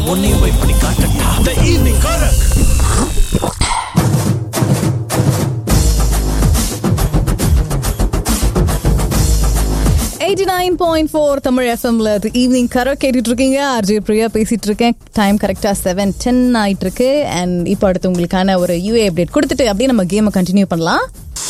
உன்னையும் போய் பண்ணி காட்டட்டா த ஈவினிங் கரக் eighty nine point four Tamil எஃப்எம்ல ஈவினிங் கர கேட்டுட்டு இருக்கீங்க ஆர்ஜே பிரியா பேசிட்டு இருக்கேன் டைம் கரெக்டா செவன் டென் ஆயிட்டு இருக்கு அண்ட் இப்போ அடுத்து உங்களுக்கான ஒரு யூஏ அப்டேட் கொடுத்துட்டு அப்படியே நம்ம கேமை கண்டினியூ பண்ணலாம்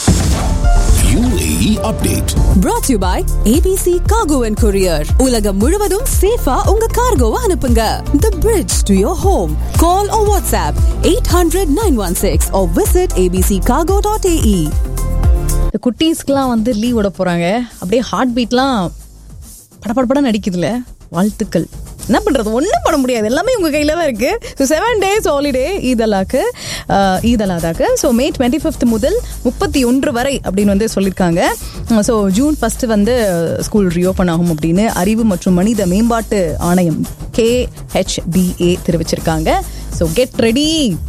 UAE update brought to you by ABC Cargo and Courier. உலகம் முழுவதும் சேஃபா உங்க கார்கோவை அனுப்புங்க. The bridge to your home. Call or WhatsApp 800-916 or visit abccargo.ae. இந்த குட்டீஸ்க்குலாம் வந்து லீவ் விட போறாங்க அப்படியே ஹார்ட் பீட்லாம் படபடபட நடிக்குதுல வாழ்த்துக்கள் என்ன பண்றது ஒன்றும் பண்ண முடியாது எல்லாமே உங்க கையில தான் இருக்கு ஸோ செவன் டேஸ் ஹாலிடே ஈதலாக்கு ஈதலாதாக்கு ஸோ மே டுவெண்ட்டி ஃபிஃப்த் முதல் முப்பத்தி ஒன்று வரை அப்படின்னு வந்து சொல்லியிருக்காங்க ஸோ ஜூன் ஃபர்ஸ்ட் வந்து ஸ்கூல் ரீஓப்பன் ஆகும் அப்படின்னு அறிவு மற்றும் மனித மேம்பாட்டு ஆணையம் கேஹெச்டிஏ தெரிவிச்சிருக்காங்க so get ready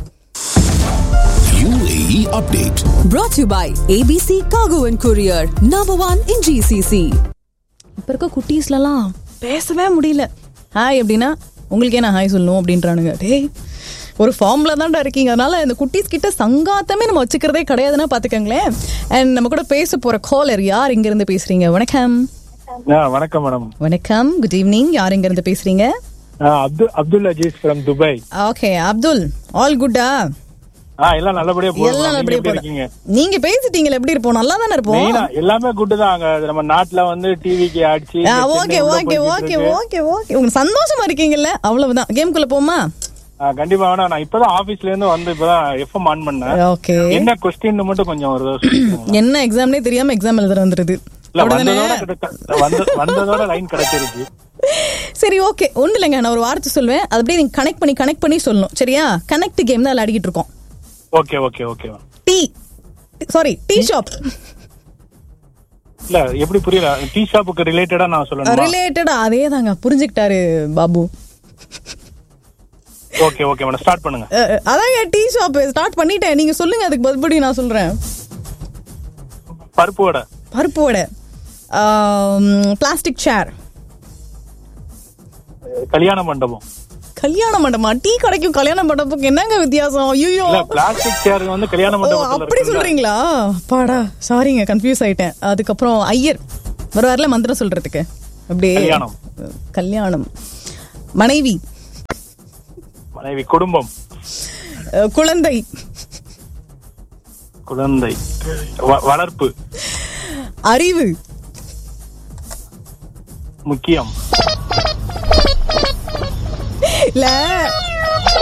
UAE update Brought to you by ABC Cargo and Courier. Number one in GCC. இப்போ இருக்க குட்டீஸ்லலாம் பேசவே முடியல ஹாய் அப்படின்னா உங்களுக்கே நான் ஹாய் சொல்லணும் அப்படின்றானுங்க டேய் ஒரு ஃபார்ம்ல தான்டா இருக்கீங்க அதனால இந்த குட்டீஸ் கிட்ட சங்காத்தமே நம்ம வச்சுக்கிறதே கிடையாதுன்னா பாத்துக்கோங்களேன் அண்ட் நம்ம கூட பேச போற காலர் யார் இங்க இருந்து பேசுறீங்க வணக்கம் ஆ, வணக்கம் மேடம் வணக்கம் குட் ஈவினிங் யார் இங்க இருந்து பேசுறீங்க Abdul Abdul Aziz from Dubai okay Abdul all குட்டா ஆ எல்லாம் நல்லபடியா போகுது எல்லாம் நீங்க நல்லபடியா எப்படி போல இருக்கீங்க நீங்க பேசிட்டீங்களா எப்படி இருப்போம் நல்லா தானே இருப்போம் மெயினா எல்லாமே குட் தான் அங்க நம்ம நாட்டுல வந்து டிவிக்கு ஆட்சி okay okay okay okay okay உங்களுக்கு சந்தோஷமா இருக்கீங்கல்ல அவ்வளவுதான் கேம்குள்ள போமா கண்டிப்பா வேணா நான் இப்பதான் ஆபீஸ்ல இருந்து வந்து இப்பதான் எஃப்எம் ஆன் பண்ணேன் ஓகே என்ன கொஸ்டின் மட்டும் கொஞ்சம் ஒரு தடவை சொல்லிக்கோங்க. என்ன எக்ஸாம்னே தெரியாம எக்ஸாம் எழுதுற வந்துருது இல்ல அப்படிதானே? வந்ததோட கிடைச்ச- வந்த- வந்ததோட லைன் கிடைச்சிருச்சு சரி ஓகே ஒண்ணு இல்லைங்க நான் ஒரு வார்த்தை சொல்வேன் அது அப்படியே நீங்க கனெக்ட் பண்ணி கனெக்ட் பண்ணி சொல்லணும் சரியா கனெக்ட் கேம் தான் விளையாடிக்கிட்டு இருக்கோம் okay okay okay tea sorry tea shop இல்ல எப்படி புரியல டீ ஷாப்புக்கு ரிலேட்டடா நான் சொல்லணும் ரிலேட்டடா அதே தாங்க புரிஞ்சுக்கிட்டாரு Babu okay okay madam start பண்ணுங்க அஹ், அஹ், அதாங்க டீ ஷாப் ஸ்டார்ட் பண்ணிட்டேன் நீங்க சொல்லுங்க அதுக்கு பதில்படி நான் சொல்றேன் பருப்பு வடை பருப்பு வடை பிளாஸ்டிக் சேர் கல்யாண மண்டபம் கல்யாண மண்டபமா டீ கடைக்கும் கல்யாண மண்டபத்துக்கு என்னங்க வித்தியாசம் ஐயோ இல்ல பிளாஸ்டிக் சேர் வந்து கல்யாண ஓ மண்டபத்துல அப்படி இருக்குல்ல? சொல்றீங்களா பாடா சாரிங்க கன்ஃபியூஸ் ஆயிட்டேன் அதுக்கப்புறம் ஐயர் வருவார்ல மந்திரம் சொல்றதுக்கு அப்படியே கல்யாணம். கல்யாணம் மனைவி மனைவி குடும்பம் அஹ், குழந்தை குழந்தை வ- வளர்ப்பு அறிவு முக்கியம் இல்ல